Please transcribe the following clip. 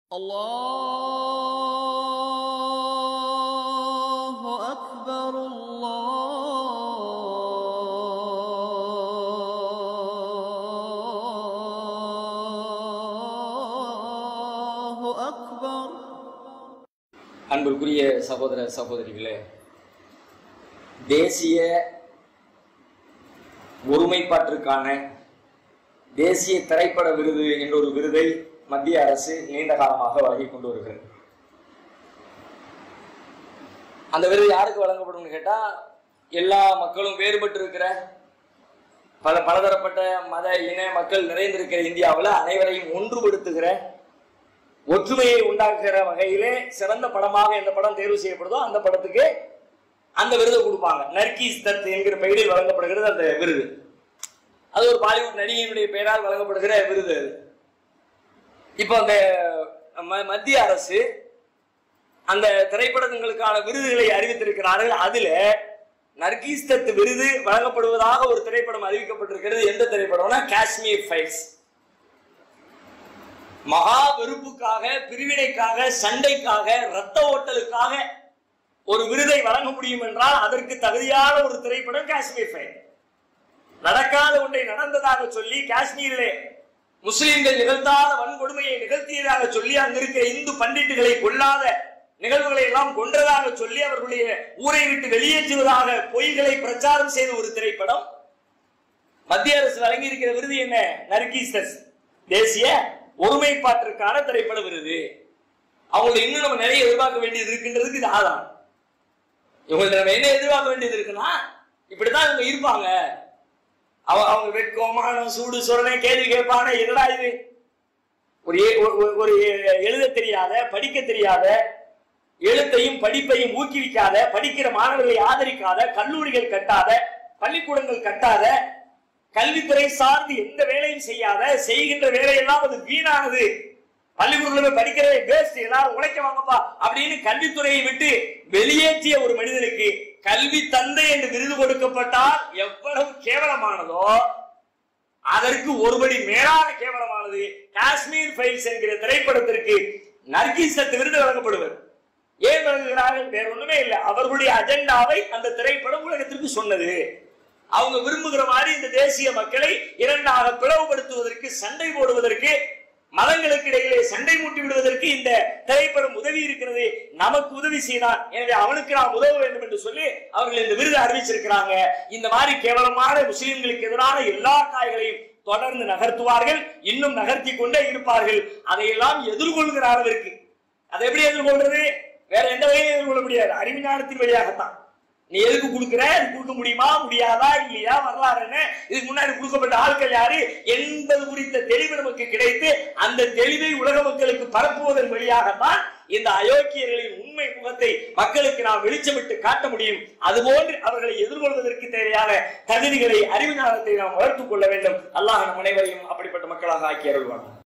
الله أكبر الله أكبر அன்பிற்குரிய சகோதர சகோதரிகளே தேசிய ஒருமைப்பாட்டிற்கான தேசிய திரைப்பட விருது என்ற ஒரு விருதை மத்திய அரசு நீண்ட காலமாக வழங்கி கொண்டு வருகிறது அந்த விருது யாருக்கு வழங்கப்படும்னு கேட்டா எல்லா மக்களும் வேறுபட்டு இருக்கிற பல பலதரப்பட்ட மத இன மக்கள் நிறைந்திருக்கிற இந்தியாவில் அனைவரையும் ஒன்றுபடுத்துகிற ஒற்றுமையை உண்டாக்குகிற வகையிலே சிறந்த படமாக எந்த படம் தேர்வு செய்யப்படுதோ அந்த படத்துக்கு அந்த விருதை கொடுப்பாங்க நர்கீஸ் தத் என்கிற பெயரில் வழங்கப்படுகிறது அந்த விருது அது ஒரு பாலிவுட் நடிகையினுடைய பெயரால் வழங்கப்படுகிற விருது அது இப்போ அந்த ம- மத்திய அரசு அந்த திரைப்படங்களுக்கான விருதுகளை அறிவித்திருக்கிறார்கள் அதுல நர்கீஸ் தத் விருது வழங்கப்படுவதாக ஒரு திரைப்படம் அறிவிக்கப்பட்டிருக்கிறது எந்த திரைப்படம்னா காஷ்மீர் ஃபைல்ஸ் மகா வெறுப்புக்காக பிரிவினைக்காக சண்டைக்காக ரத்த ஓட்டலுக்காக ஒரு விருதை வழங்க முடியும் என்றால் அதற்கு தகுதியான ஒரு திரைப்படம் காஷ்மீர் ஃபைல் நடக்காத ஒன்றை நடந்ததாக சொல்லி காஷ்மீரிலே முஸ்லிம்கள் நிகழ்த்தாத வன்கொடுமையை நிகழ்த்தியதாக சொல்லி அங்கிருக்கிற இந்து பண்டிட்டுகளை கொல்லாத நிகழ்வுகளை எல்லாம் கொன்றதாக சொல்லி அவர்களுடைய ஊரை விட்டு வெளியேற்றுவதாக பொய்களை பிரச்சாரம் செய்த ஒரு திரைப்படம் மத்திய அரசு வழங்கி இருக்கிற விருது என்ன நர்கீசஸ் தேசிய ஒருமைப்பாட்டிற்கான திரைப்பட விருது அவங்களை இன்னும் நம்ம நிறைய எதிர்பார்க்க வேண்டியது இருக்குன்றதுக்கு இது ஆதாரம் இவங்களுக்கு நம்ம என்ன எதிர்பார்க்க வேண்டியது இருக்குன்னா இப்படிதான் இவங்க இருப்பாங்க அவ அவங்க வெட்கம் மானம் சூடு சொரணை கேள்வி கேட்பான என்னடா இது ஒரு ஏ- ஒரு- ஒரு- ஒரு எழுத தெரியாத படிக்க தெரியாத எழுத்தையும் படிப்பையும் ஊக்குவிக்காத படிக்கிற மாணவர்களை ஆதரிக்காத கல்லூரிகள் கட்டாத பள்ளிக்கூடங்கள் கட்டாத கல்வித்துறை சார்ந்து எந்த வேலையும் செய்யாத செய்கின்ற வேலையெல்லாம் அது வீணானது பள்ளிக்கூடத்துல போய் படிக்கிறதே வேஸ்ட் எல்லாரும் உழைக்க வாங்கப்பா அப்படின்னு கல்வித்துறையை விட்டு வெளியேற்றிய ஒரு மனிதனுக்கு கல்வி தந்தை என்று விருது கொடுக்கப்பட்டால் எவ்வளவு கேவலமானதோ அதற்கு ஒருபடி மேலான கேவலமானது காஷ்மீர் ஃபைல்ஸ் என்கிற திரைப்படத்திற்கு நர்கீசத் விருது வழங்கப்படுவது ஏன் வழங்குகிறார்கள் வேற ஒண்ணுமே இல்லை அவர்களுடைய அஜெண்டாவை அந்த திரைப்படம் உலகத்திற்கு சொன்னது அவங்க விரும்புகிற மாதிரி இந்த தேசிய மக்களை இரண்டாக பிளவுபடுத்துவதற்கு சண்டை போடுவதற்கு மதங்களுக்கு இடையிலே சண்டை மூட்டி விடுவதற்கு இந்த திரைப்படம் உதவி இருக்கிறது நமக்கு உதவி செய்தான் எனவே அவனுக்கு நாம் உதவ வேண்டும் என்று சொல்லி அவர்கள் இந்த விருது அறிவிச்சிருக்கிறாங்க இந்த மாதிரி கேவலமான முஸ்லிம்களுக்கு எதிரான எல்லா காய்களையும் தொடர்ந்து நகர்த்துவார்கள் இன்னும் நகர்த்தி கொண்டே இருப்பார்கள் அதையெல்லாம் எதிர்கொள்கிற அளவிற்கு அதை எப்படி எதிர்கொள்றது வேற எந்த வகையிலும் எதிர்கொள்ள முடியாது அறிவிஞானத்தின் வழியாகத்தான் நீ எதுக்கு கொடுக்குற இது கொடுக்க முடியுமா முடியாதா இல்லையா வரலாறு என்ன இதுக்கு முன்னாடி கொடுக்கப்பட்ட ஆட்கள் யாரு என்பது குறித்த தெளிவு நமக்கு கிடைத்து அந்த தெளிவை உலக மக்களுக்கு பரப்புவதன் வழியாகத்தான் இந்த அயோக்கியர்களின் உண்மை முகத்தை மக்களுக்கு நாம் வெளிச்சமிட்டு காட்ட முடியும் அதுபோன்று அவர்களை எதிர்கொள்வதற்கு தேவையான தகுதிகளை அறிவு ஞானத்தை நாம் வளர்த்துக் கொள்ள வேண்டும் அல்லாஹ் நம் அனைவரையும் அப்படிப்பட்ட மக்களாக ஆக்கி அருள்வான்